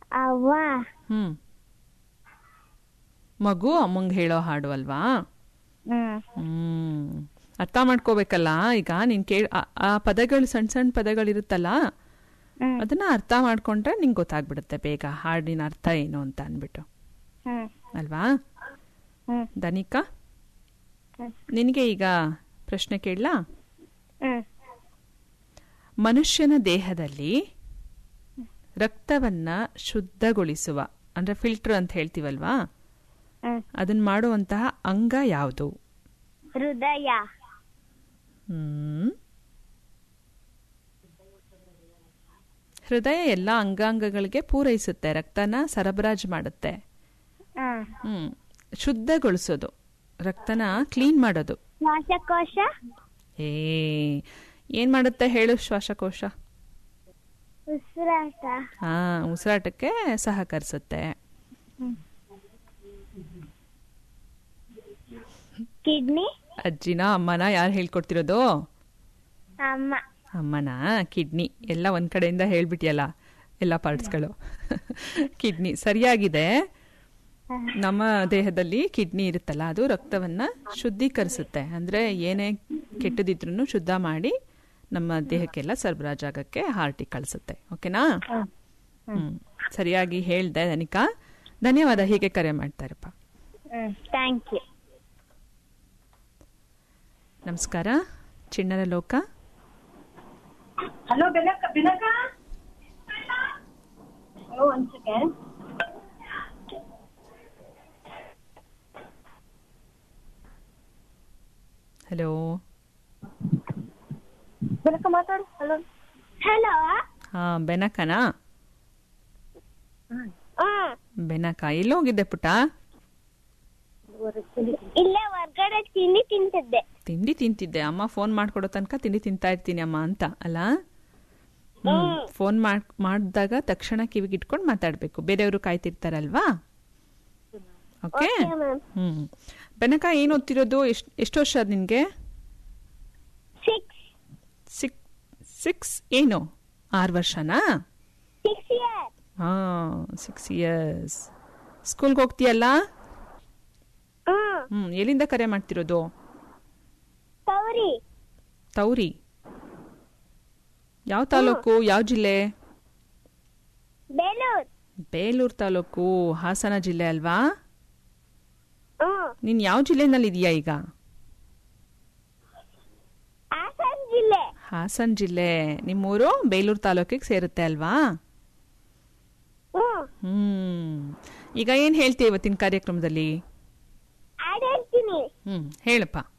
ಅವ್ವ ಹ್ಮ್ ಮಗು ಅಮ್ಮಂಗೆ ಹೇಳೋ ಹಾಡು ಅಲ್ವಾ ಹ್ಮ್ ಹ್ಮ್ ಅರ್ಥ ಮಾಡ್ಕೋಬೇಕಲ್ಲ ಈಗ ನೀನ್ ಕೇಳ ಆ- ಆ ಪದಗಳು ಸಣ್ಣ ಸಣ್ಣ ಪದಗಳಿರುತ್ತಲ್ಲ ಹ್ಮ್ ಅದನ್ನ ಅರ್ಥ ಮಾಡ್ಕೊಂಡ್ರೆ ನಿಂಗೆ ಗೊತ್ತಾಗ್ಬಿಡುತ್ತೆ ಬೇಗ ಹಾಡಿನ ಅರ್ಥ ಏನು ಅಂತ ಅನ್ಬಿಟ್ಟು ಹ್ಮ್ ಅಲ್ವಾ ಹ್ಮ್ ದನಿಕಾ ಹ್ಮ್. ನಿನಗೆ ಈಗ ಪ್ರಶ್ನೆ ಕೇಳಲಾ ಹ್ಮ್ ಮನುಷ್ಯನ ದೇಹದಲ್ಲಿ ರಕ್ತವನ್ನ ಶುದ್ಧಗೊಳಿಸುವ ಅಂದ್ರೆ ಫಿಲ್ಟರ್ ಅಂತ ಹೇಳ್ತೀವಲ್ವಾ ಹ್ಮ್ ಅದನ್ನ ಮಾಡುವಂತಹ ಅಂಗ ಯಾವುದು ಹೃದಯ ಹ್ಮ್ ಹೃದಯ ಎಲ್ಲ ಅಂಗಾಂಗಗಳಿಗೆ ಪೂರೈಸುತ್ತೆ ರಕ್ತನ ಸರಬರಾಜು ಮಾಡುತ್ತೆ ಹ್ಮ್ ಹ್ಮ್ ಶುದ್ಧಗೊಳಿಸೋದು ರಕ್ತನ ಕ್ಲೀನ್ ಮಾಡೋದು ಶ್ವಾಸಕೋಶ ಏ ಏನ್ ಮಾಡುತ್ತೆ ಹೇಳು ಶ್ವಾಸಕೋಶ ಉಸಿರಾಟ ಹಾ ಉಸಿರಾಟಕ್ಕೆ ಸಹಕರಿಸುತ್ತೆ ಕಿಡ್ನಿ ಅಜ್ಜಿನ ಅಮ್ಮನ ಯಾರು ಹೇಳ್ಕೊಡ್ತಿರೋದು ಅಮ್ಮ ಅಮ್ಮನ ಕಿಡ್ನಿ ಎಲ್ಲ ಒಂದ್ ಕಡೆಯಿಂದ ಹೇಳ್ಬಿಟ್ಟಿಯಲ್ಲ ಎಲ್ಲ ಪಾರ್ಟ್ಸ್ಗಳು ಕಿಡ್ನಿ ಸರಿಯಾಗಿದೆ ನಮ್ಮ ದೇಹದಲ್ಲಿ ಕಿಡ್ನಿ ಇರುತ್ತಲ್ಲ ಅದು ರಕ್ತವನ್ನ ಶುದ್ಧೀಕರಿಸುತ್ತೆ ಅಂದ್ರೆ ಏನೇ ಕೆಟ್ಟದಿದ್ರು ಶುದ್ಧ ಮಾಡಿ ನಮ್ಮ ದೇಹಕ್ಕೆಲ್ಲ ಸರಬರಾಜಾಗಕ್ಕೆ ಹಾರ್ಟಿಗೆ ಕಳಿಸುತ್ತೆ ಓಕೆನಾ ಹ್ಮ್ ಸರಿಯಾಗಿ ಹೇಳ್ದೆ ದನಿಕಾ ಧನ್ಯವಾದ ಹೀಗೆ ಕರೆ ಮಾಡ್ತಾರಪ್ಪ ಹ್ಮ್ ಥ್ಯಾಂಕ್ ಯು ನಮಸ್ಕಾರ ಚಿಣ್ಣರ ಲೋಕ hello Benaka Benaka one second hello Benaka ಮಾತಾಡು ಹಲೋ ಹಲೋ ಹಾ ಬೆನಕನಾ ಹ್ಮ್ ಬೆನಕ ಎಲ್ಲೋಗಿದ್ದೆ ಪುಟ್ಟ ಇಲ್ಲೇ ಹೊರ್ಗಡೆ ತಿಂಡಿ ತಿಂತಿದ್ದೆ ತಿಂಡಿ ತಿಂತಿದ್ದೆ ಅಮ್ಮ ಫೋನ್ ಮಾಡ್ಕೊಡೋ ತನಕ ತಿಂಡಿ ತಿಂತಾ ಇರ್ತೀನಿ ಅಮ್ಮ ಅಂತ ಅಲ್ಲ ಹ್ಮ್ ಫೋನ್ ಮಾಡ್ ಮಾಡಿದಾಗ ತಕ್ಷಣ ಕಿವಿಗೆ ಇಟ್ಕೊಂಡು ಮಾತಾಡ್ಬೇಕು ಬೇರೆಯವರು ಕಾಯ್ತಿರ್ತಾರಲ್ವಾ ಓಕೆ ಮ್ಯಾಮ್ ಹ್ಮ್ ಬೆನಕ ಏನು ಓದ್ತಿರೋದು ಎಷ್ಟ್ ಎಷ್ಟು ವರ್ಷ ಅದ್ ನಿನ್ಗೆ ಸಿಕ್ಸ್ ಸಿಕ್ ಸಿಕ್ಸ್ ಏನು ಆರು ವರ್ಷನಾ ಸಿಕ್ಸ್ ಇಯರ್ ಹಾ ಸಿಕ್ಸ್ ಇಯರ್ಸ್ ಸ್ಕೂಲ್ಗೆ ಹೋಗ್ತೀಯಲ್ಲ ಹ್ಮ್ ಹ್ಮ್ ಎಲ್ಲಿಂದ ಕರೆ ಮಾಡ್ತಿರೋದು ಸೌರಿ ತೌರಿ ಯಾವ ತಾಲೂಕು ಯಾವ ಜಿಲ್ಲೆ ಬೇಲೂರ್ ಬೇಲೂರು ತಾಲೂಕು ಹಾಸನ ಜಿಲ್ಲೆ ಅಲ್ವಾ ಹ್ಮ್ ನೀನ್ ಯಾವ ಜಿಲ್ಲೆನಲ್ಲಿ ಇದೆಯಾ ಈಗ ಹಾಸನ್ ಜಿಲ್ಲೆ ಹಾಸನ್ ಜಿಲ್ಲೆ ನಿಮ್ಮೂರು ಬೇಲೂರು ತಾಲೂಕಿಗೆ ಸೇರುತ್ತೆ ಅಲ್ವಾ ಹ್ಮ್ ಹ್ಮ್ ಈಗ ಏನ್ ಹೇಳ್ತೀಯ ಇವತ್ತಿನ ಕಾರ್ಯಕ್ರಮದಲ್ಲಿ ಹಾಡ್ ಹೇಳ್ತೀನಿ ಹ್ಮ್ ಹೇಳಪ್ಪ